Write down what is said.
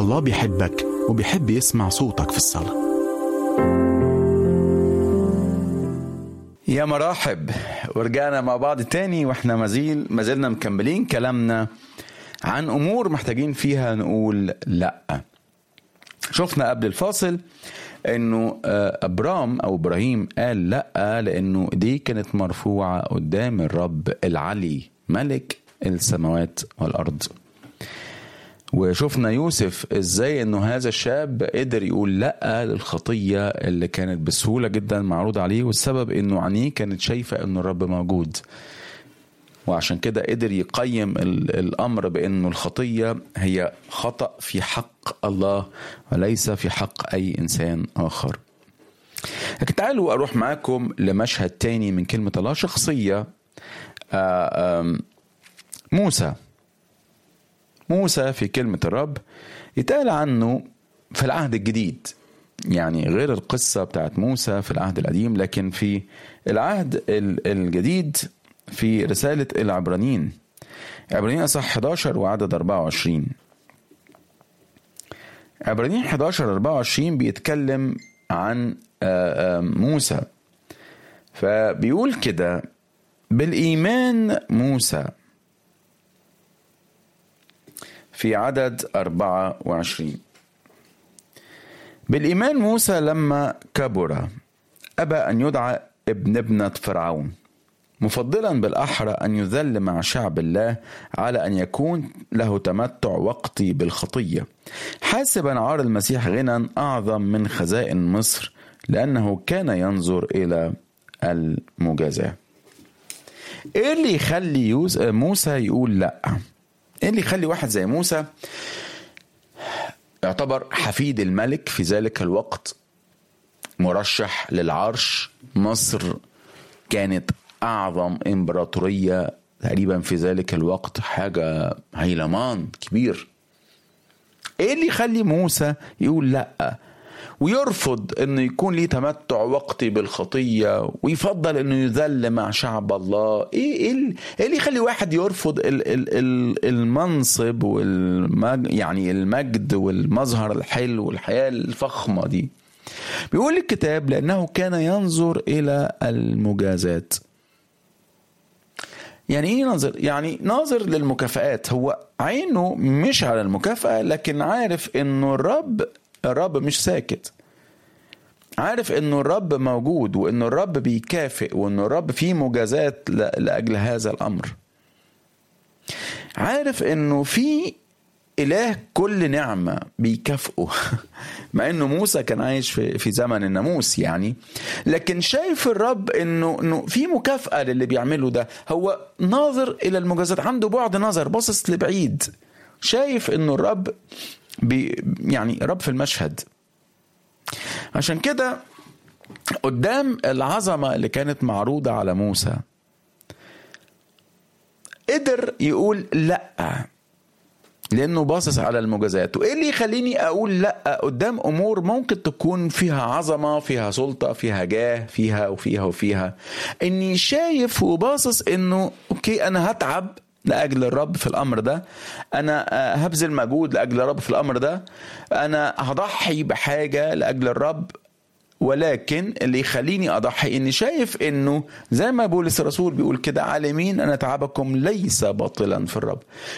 الله بيحبك وبيحب يسمع صوتك في الصلاة يا مرحب ورجعنا مع بعض تاني واحنا مازيل ما زلنا مكملين كلامنا عن امور محتاجين فيها نقول لا شفنا قبل الفاصل انه ابرام او ابراهيم قال لا لانه دي كانت مرفوعه قدام الرب العلي ملك السماوات والارض وشفنا يوسف ازاي انه هذا الشاب قدر يقول لا للخطيه اللي كانت بسهوله جدا معروضه عليه والسبب انه عينيه كانت شايفه انه الرب موجود وعشان كده قدر يقيم الامر بانه الخطيه هي خطا في حق الله وليس في حق اي انسان اخر لكن تعالوا اروح معاكم لمشهد تاني من كلمه الله شخصيه موسى موسى في كلمة الرب يتقال عنه في العهد الجديد يعني غير القصة بتاعت موسى في العهد القديم لكن في العهد الجديد في رسالة العبرانيين عبرانيين أصح 11 وعدد 24 عبرانيين 11 24 بيتكلم عن موسى فبيقول كده بالإيمان موسى في عدد 24 بالإيمان موسى لما كبر أبى أن يدعى ابن ابنة فرعون مفضلا بالأحرى أن يذل مع شعب الله على أن يكون له تمتع وقتي بالخطية حاسبا عار المسيح غنى أعظم من خزائن مصر لأنه كان ينظر إلى المجازاة إيه اللي يخلي موسى يقول لأ ايه اللي يخلي واحد زي موسى يعتبر حفيد الملك في ذلك الوقت مرشح للعرش مصر كانت اعظم امبراطوريه تقريبا في ذلك الوقت حاجه هيلمان كبير ايه اللي يخلي موسى يقول لا ويرفض انه يكون ليه تمتع وقتي بالخطيه ويفضل انه يذل مع شعب الله ايه ايه اللي يخلي واحد يرفض ال ال ال المنصب والمج يعني المجد والمظهر الحلو والحياه الفخمه دي بيقول الكتاب لانه كان ينظر الى المجازات يعني ايه ناظر يعني ناظر للمكافآت هو عينه مش على المكافأة لكن عارف انه الرب الرب مش ساكت عارف انه الرب موجود وانه الرب بيكافئ وانه الرب فيه مجازات لاجل هذا الامر عارف انه في اله كل نعمه بيكافئه مع انه موسى كان عايش في في زمن الناموس يعني لكن شايف الرب انه انه في مكافاه للي بيعمله ده هو ناظر الى المجازات عنده بعد نظر باصص لبعيد شايف انه الرب بي يعني رب في المشهد عشان كده قدام العظمه اللي كانت معروضه على موسى قدر يقول لا لانه باصص على المجازات وايه اللي يخليني اقول لا قدام امور ممكن تكون فيها عظمه فيها سلطه فيها جاه فيها وفيها وفيها اني شايف وباصص انه اوكي انا هتعب لاجل الرب في الامر ده انا هبذل مجهود لاجل الرب في الامر ده انا هضحي بحاجه لاجل الرب ولكن اللي يخليني اضحي اني شايف انه زي ما بولس الرسول بيقول كده عالمين ان تعبكم ليس باطلا في الرب